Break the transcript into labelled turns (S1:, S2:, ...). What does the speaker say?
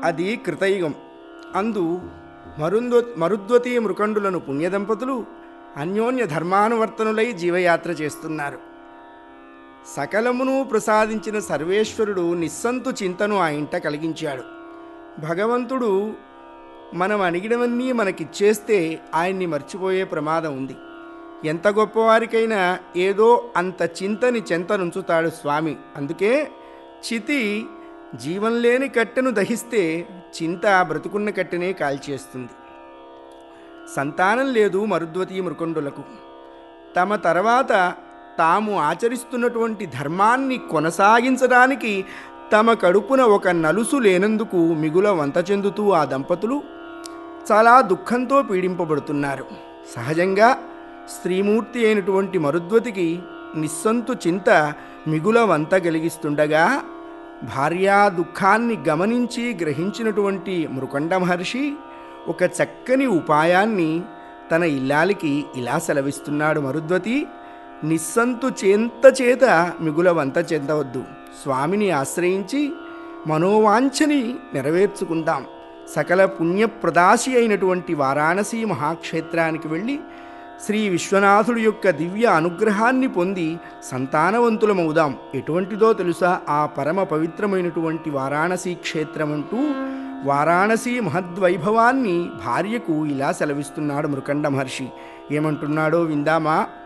S1: అది కృతయుగం అందు మరుంద్వ మరుద్వతి మృకండులను పుణ్యదంపతులు అన్యోన్య ధర్మానువర్తనులై జీవయాత్ర చేస్తున్నారు సకలమును ప్రసాదించిన సర్వేశ్వరుడు నిస్సంతు చింతను ఆ ఇంట కలిగించాడు భగవంతుడు మనం అడిగినవన్నీ మనకిచ్చేస్తే ఆయన్ని మర్చిపోయే ప్రమాదం ఉంది ఎంత గొప్పవారికైనా ఏదో అంత చింతని చెంతనుంచుతాడు స్వామి అందుకే చితి జీవం లేని కట్టెను దహిస్తే చింత బ్రతుకున్న కట్టెనే కాల్చేస్తుంది సంతానం లేదు మరుద్వతి మృకుండులకు తమ తర్వాత తాము ఆచరిస్తున్నటువంటి ధర్మాన్ని కొనసాగించడానికి తమ కడుపున ఒక నలుసు లేనందుకు మిగుల వంత చెందుతూ ఆ దంపతులు చాలా దుఃఖంతో పీడింపబడుతున్నారు సహజంగా స్త్రీమూర్తి అయినటువంటి మరుద్వతికి నిస్సంతు చింత మిగుల వంత కలిగిస్తుండగా భార్యా దుఃఖాన్ని గమనించి గ్రహించినటువంటి మృకండ మహర్షి ఒక చక్కని ఉపాయాన్ని తన ఇల్లాలికి ఇలా సెలవిస్తున్నాడు మరుద్వతి నిస్సంతు చేంత చేత మిగుల వంత చెందవద్దు స్వామిని ఆశ్రయించి మనోవాంఛని నెరవేర్చుకుందాం సకల పుణ్యప్రదాసి అయినటువంటి వారాణసి మహాక్షేత్రానికి వెళ్ళి శ్రీ విశ్వనాథుడి యొక్క దివ్య అనుగ్రహాన్ని పొంది సంతానవంతులమవుదాం ఎటువంటిదో తెలుసా ఆ పరమ పవిత్రమైనటువంటి వారాణసి క్షేత్రమంటూ వారాణసి మహద్వైభవాన్ని భార్యకు ఇలా సెలవిస్తున్నాడు మృకండ మహర్షి ఏమంటున్నాడో విందామా